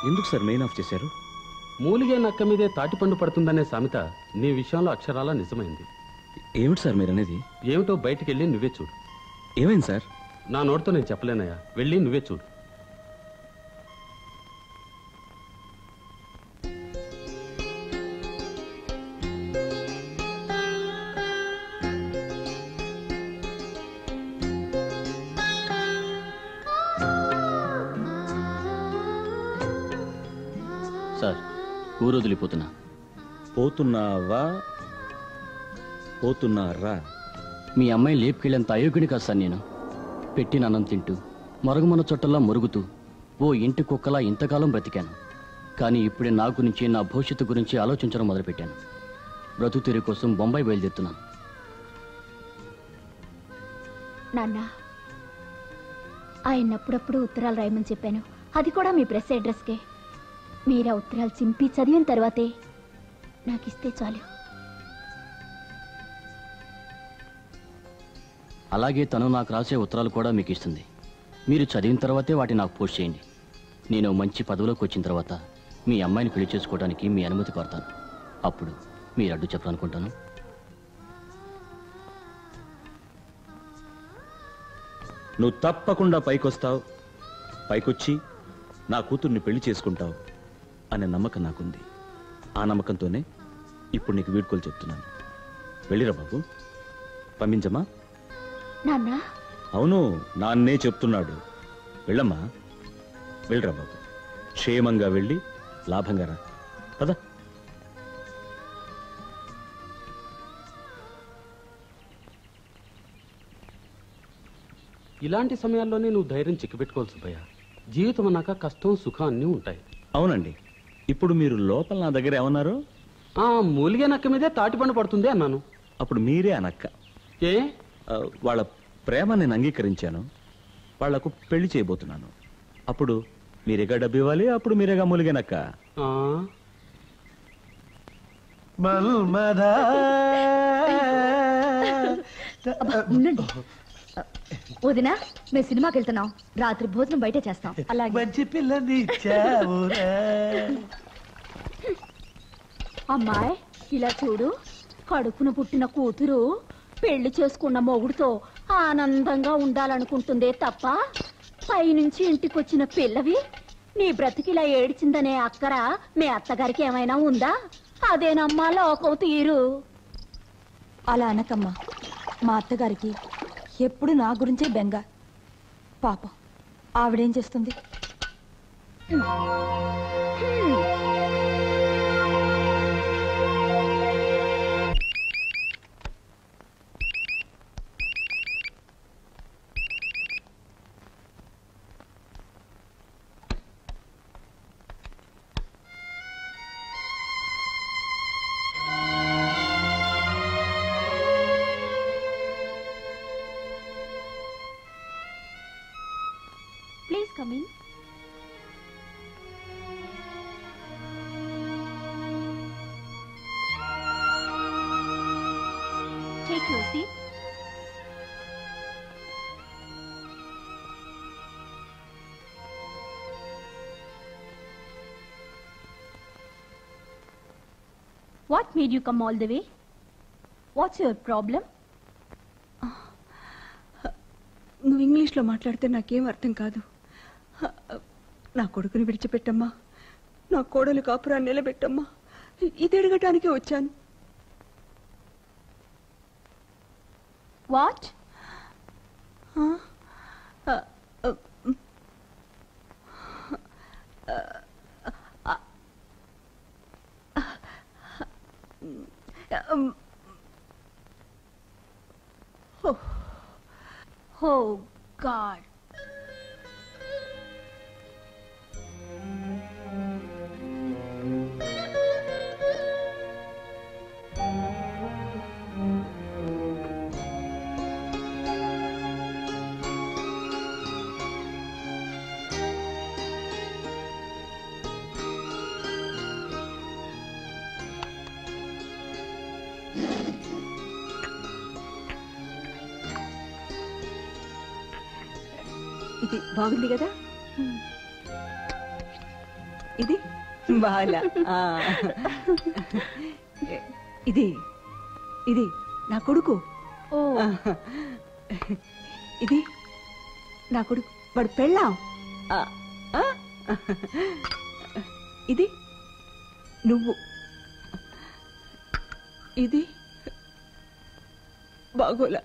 ఎందుకు sir main of చేశారు మూలిగే నక్క మీదే తాటిపండు పడుతుందనే సామెత నీ విషయంలో అక్షరాలా నిజమైంది ఏమిటి సార్ మీరు అనేది ఏమిటో బయటికెళ్ళి నువ్వే చూడు ఏమైంది సార్ నా నోటితో నేను చెప్పలేనయ్యా వెళ్ళి నువ్వే చూడు సార్ ఊరు వదిలిపోతున్నా పోతున్నావా పోతున్నారా మీ అమ్మాయి లేపుకెళ్ళేంత అయోగ్యుని కాదు సార్ నేను పెట్టిన అన్నం తింటూ మరుగుమన చుట్టల్లా మురుగుతూ ఓ ఇంటి కుక్కలా ఇంతకాలం బ్రతికాను కానీ ఇప్పుడే నా గురించి నా భవిష్యత్తు గురించి ఆలోచించడం మొదలుపెట్టాను బ్రతుకు తీరు కోసం బొంబాయి బయలుదేరుతున్నాను నాన్న ఆయన అప్పుడప్పుడు ఉత్తరాలు రాయమని చెప్పాను అది కూడా మీ ప్రెస్ అడ్రస్కే మీరు ఆ ఉత్తరాలు చింపి చదివిన తర్వాతే నాకు ఇస్తే చాలు అలాగే తను నాకు రాసే ఉత్తరాలు కూడా మీకు ఇస్తుంది మీరు చదివిన తర్వాతే వాటిని నాకు పోస్ట్ చేయండి నేను మంచి పదవిలోకి వచ్చిన తర్వాత మీ అమ్మాయిని పెళ్లి చేసుకోవడానికి మీ అనుమతి కోరతాను అప్పుడు మీరు అడ్డు చెప్పాలనుకుంటాను నువ్వు తప్పకుండా పైకొస్తావు పైకొచ్చి నా కూతుర్ని పెళ్లి చేసుకుంటావు అనే నమ్మకం నాకుంది ఆ నమ్మకంతోనే ఇప్పుడు నీకు వీడ్కోలు చెప్తున్నాను వెళ్ళిరా బాబు పంపించమ్మా నాన్న అవును నాన్నే చెప్తున్నాడు వెళ్ళమ్మా వెళ్ళరా బాబు క్షేమంగా వెళ్ళి లాభంగా రా పద ఇలాంటి సమయాల్లోనే నువ్వు ధైర్యం చిక్కిపెట్టుకోవాలి సుబ్బయ్య జీవితం అన్నాక కష్టం సుఖం అన్నీ ఉంటాయి అవునండి ఇప్పుడు మీరు లోపల నా దగ్గర ఏమన్నారు ఆ మూలిగే నక్క మీదే తాటిపండు పడుతుంది అన్నాను అప్పుడు మీరే అనక్క ఏ ఆ, వాళ్ళ ప్రేమ నేను అంగీకరించాను వాళ్లకు పెళ్లి చేయబోతున్నాను అప్పుడు మీరేగా డబ్బు ఇవ్వాలి అప్పుడు మీరేగా మూలిగనక్క ఆ మల్మదా ఉండండి వదినా మేము సినిమాకి వెళ్తున్నాం రాత్రి భోజనం బయటే చేస్తాం అలాగే మంచి పిల్లని ఇచ్చావురా అమ్మాయి ఇలా చూడు కడుపున పుట్టిన కూతురు పెళ్లి చేసుకున్న మొగుడుతో ఆనందంగా ఉండాలనుకుంటుందే తప్ప పైనుంచి ఇంటికొచ్చిన పిల్లవి నీ బ్రతికిలా ఏడిచిందనే అక్కర మీ అత్తగారికి ఏమైనా ఉందా అదేనమ్మా లోకం తీరు అలా అనకమ్మా మా అత్తగారికి ఎప్పుడు నా గురించే బెంగ పాపం ఆవిడేం చేస్తుంది please coming take your seat What made you come all the way? What's your problem? నువ్వు ఇంగ్లీష్లో మాట్లాడితే నాకేం అర్థం కాదు నా కొడుకుని విడిచిపెట్టమ్మా నా కోడలు కాపురాన్ని నిలబెట్టమ్మా ఇది అడగటానికే వచ్చాను What? Oh God. ఇది బాగుంది కదా ఇది బాల ఆ. ఇది ఇది నా కొడుకు ఓ ఇది నా కొడుకు వాడు పెళ్ళాం ఆ, ఆ. ఇది నువ్వు ఇది బాగోలా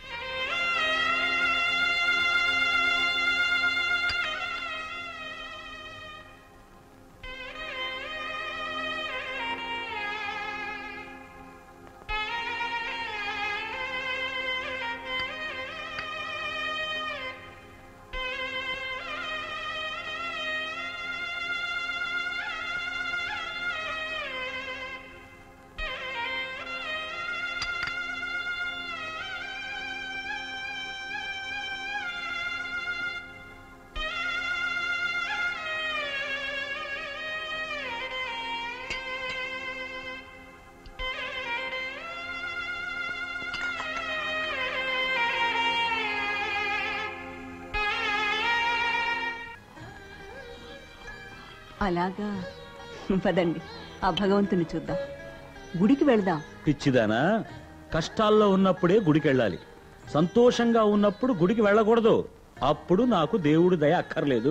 అలాగా పదండి ఆ భగవంతుని చూద్దాం గుడికి వెళదాం పిచ్చిదానా కష్టాల్లో ఉన్నప్పుడే గుడికి వెళ్ళాలి సంతోషంగా ఉన్నప్పుడు గుడికి వెళ్ళకూడదు అప్పుడు నాకు దేవుడి దయ అక్కర్లేదు